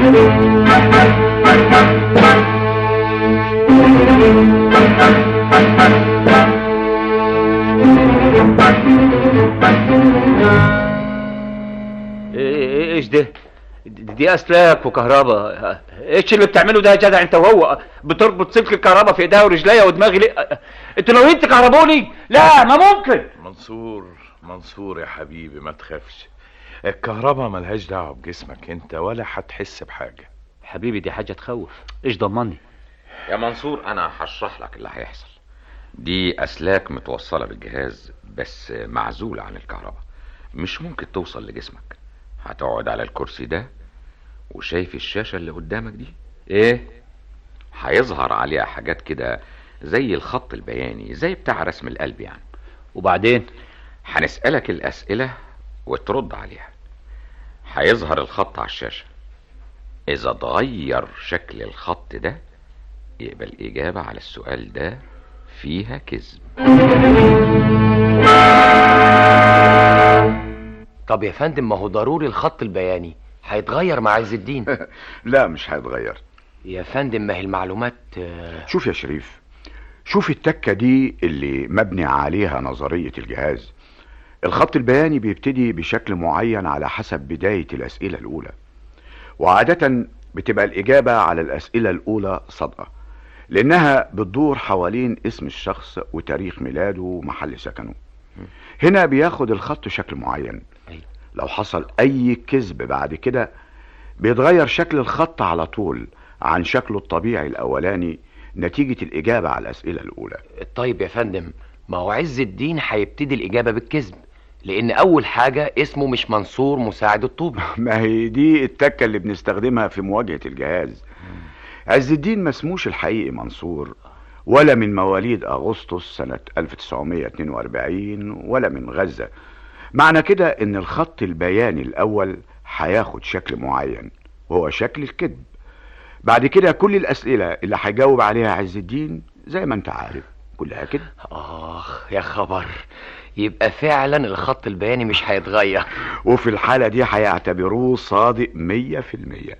إيه- ايش ده دي اسلاك وكهرباء ايش اللي بتعمله ده يا جدع انت وهو بتربط سلك الكهرباء في ايديا ورجليا ودماغي ليه انتوا ناويين تكهربوني لا ما ممكن منصور منصور يا حبيبي ما تخافش الكهرباء ملهاش دعوة بجسمك انت ولا هتحس بحاجة حبيبي دي حاجة تخوف ايش ضمني يا منصور انا هشرح لك اللي هيحصل دي اسلاك متوصله بالجهاز بس معزوله عن الكهرباء مش ممكن توصل لجسمك هتقعد على الكرسي ده وشايف الشاشه اللي قدامك دي ايه هيظهر عليها حاجات كده زي الخط البياني زي بتاع رسم القلب يعني وبعدين هنسالك الاسئله وترد عليها هيظهر الخط على الشاشه اذا اتغير شكل الخط ده يبقى الإجابة على السؤال ده فيها كذب طب يا فندم ما هو ضروري الخط البياني هيتغير مع عز الدين لا مش هيتغير يا فندم ما هي المعلومات آه، شوف يا شريف شوف التكة دي اللي مبني عليها نظرية الجهاز الخط البياني بيبتدي بشكل معين على حسب بداية الأسئلة الأولى وعادة بتبقى الإجابة على الأسئلة الأولى صادقة لأنها بتدور حوالين اسم الشخص وتاريخ ميلاده ومحل سكنه هنا بياخد الخط شكل معين لو حصل أي كذب بعد كده بيتغير شكل الخط على طول عن شكله الطبيعي الأولاني نتيجة الإجابة على الأسئلة الأولى طيب يا فندم ما هو عز الدين هيبتدي الإجابة بالكذب لأن أول حاجة اسمه مش منصور مساعد الطوبي ما هي دي التكة اللي بنستخدمها في مواجهة الجهاز عز الدين ما اسموش الحقيقي منصور ولا من مواليد أغسطس سنة 1942 ولا من غزة معنى كده إن الخط البياني الأول هياخد شكل معين وهو شكل الكذب بعد كده كل الأسئلة اللي هيجاوب عليها عز الدين زي ما أنت عارف كلها كده آخ يا خبر يبقى فعلا الخط البياني مش هيتغير وفي الحالة دي هيعتبروه صادق مية في المية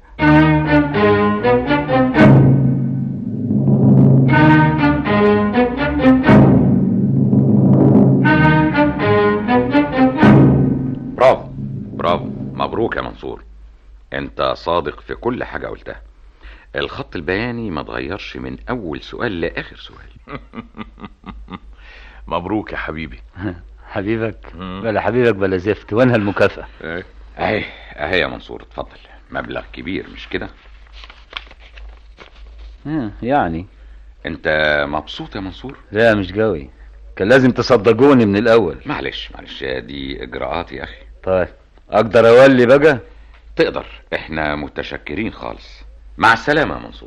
برافو برافو مبروك يا منصور انت صادق في كل حاجة قلتها الخط البياني ما اتغيرش من اول سؤال لاخر سؤال مبروك يا حبيبي حبيبك بلا حبيبك بلا زفت وينها المكافأة اهي اهي يا منصور اتفضل مبلغ كبير مش كده آه، يعني انت مبسوط يا منصور لا مش قوي كان لازم تصدقوني من الأول معلش معلش دي اجراءات يا اخي طيب أقدر أولي بقى تقدر احنا متشكرين خالص مع السلامة يا منصور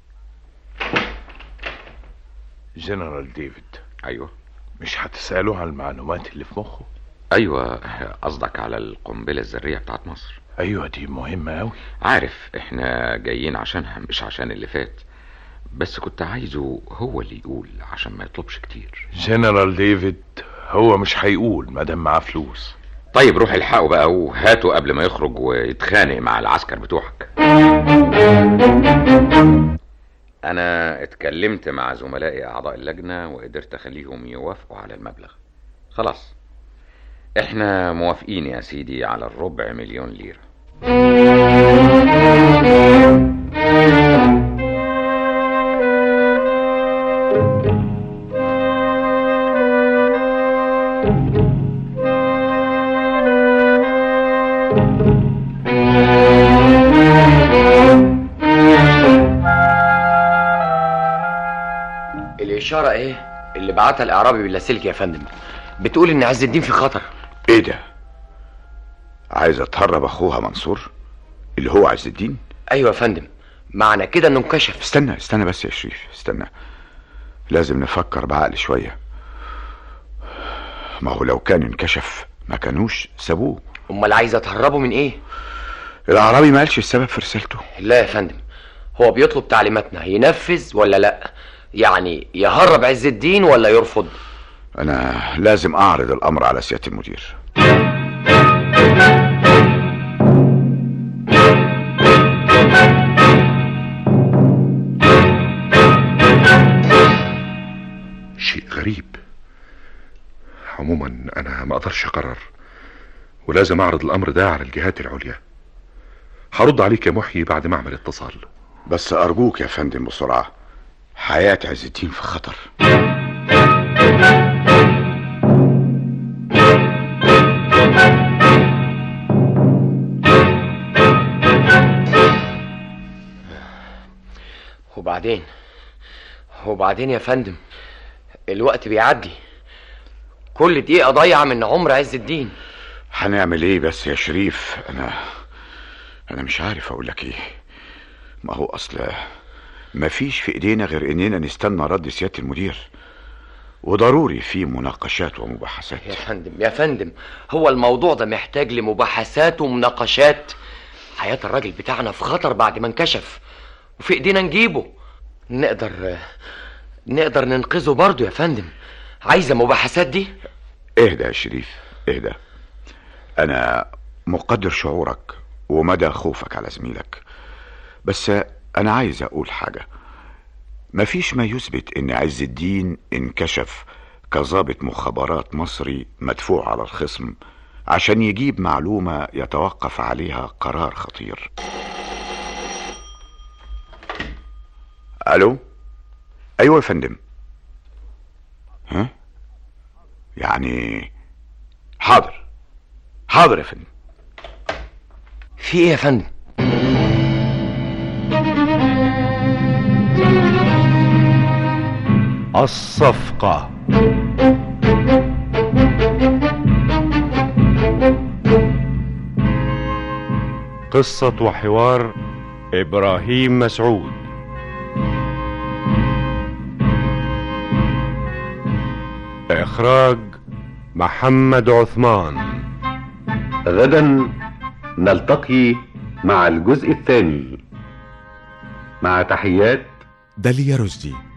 جنرال ديفيد ايوه مش هتسأله عن المعلومات اللي في مخه ايوه قصدك على القنبلة الذرية بتاعت مصر ايوه دي مهمة اوي عارف احنا جايين عشانها مش عشان اللي فات بس كنت عايزه هو اللي يقول عشان ما يطلبش كتير جنرال ديفيد هو مش هيقول مادام معاه فلوس طيب روح الحقه بقى وهاته قبل ما يخرج ويتخانق مع العسكر بتوعك انا اتكلمت مع زملائي اعضاء اللجنة وقدرت اخليهم يوافقوا على المبلغ خلاص احنا موافقين يا سيدي على الربع مليون ليرة الإشارة إيه اللي بعتها الإعرابي باللاسلكي يا فندم بتقول إن عز الدين في خطر ايه ده عايزة تهرب اخوها منصور اللي هو عز الدين أيوة يا فندم معنى كده إنه انكشف استنى استنى بس يا شريف استنى لازم نفكر بعقل شوية ما هو لو كان انكشف ما كانوش سابوه أمال عايزة تهربه من إيه الأعرابي ما قالش السبب في رسالته لا يا فندم هو بيطلب تعليماتنا ينفذ ولا لا يعني يهرب عز الدين ولا يرفض أنا لازم أعرض الأمر على سيادة المدير شيء غريب عموما انا ما اقدرش اقرر ولازم اعرض الامر ده على الجهات العليا هرد عليك يا محيي بعد ما اعمل اتصال بس أرجوك يا فندم بسرعة حياة عز الدين في خطر وبعدين وبعدين يا فندم الوقت بيعدي كل دقيقة ضايعة من عمر عز الدين هنعمل ايه بس يا شريف انا انا مش عارف اقول لك ايه ما هو اصل مفيش في ايدينا غير اننا نستنى رد سيادة المدير وضروري في مناقشات ومباحثات يا فندم يا فندم هو الموضوع ده محتاج لمباحثات ومناقشات حياة الراجل بتاعنا في خطر بعد ما انكشف وفي ايدينا نجيبه نقدر نقدر ننقذه برضه يا فندم عايزة مباحثات دي اهدى يا شريف اهدى انا مقدر شعورك ومدى خوفك على زميلك بس انا عايز اقول حاجة مفيش ما يثبت ان عز الدين انكشف كظابط مخابرات مصري مدفوع على الخصم عشان يجيب معلومة يتوقف عليها قرار خطير الو ايوه يا فندم ها يعني حاضر حاضر يا فندم في ايه يا فندم الصفقة قصة وحوار إبراهيم مسعود إخراج محمد عثمان غدا نلتقي مع الجزء الثاني مع تحيات داليا رشدي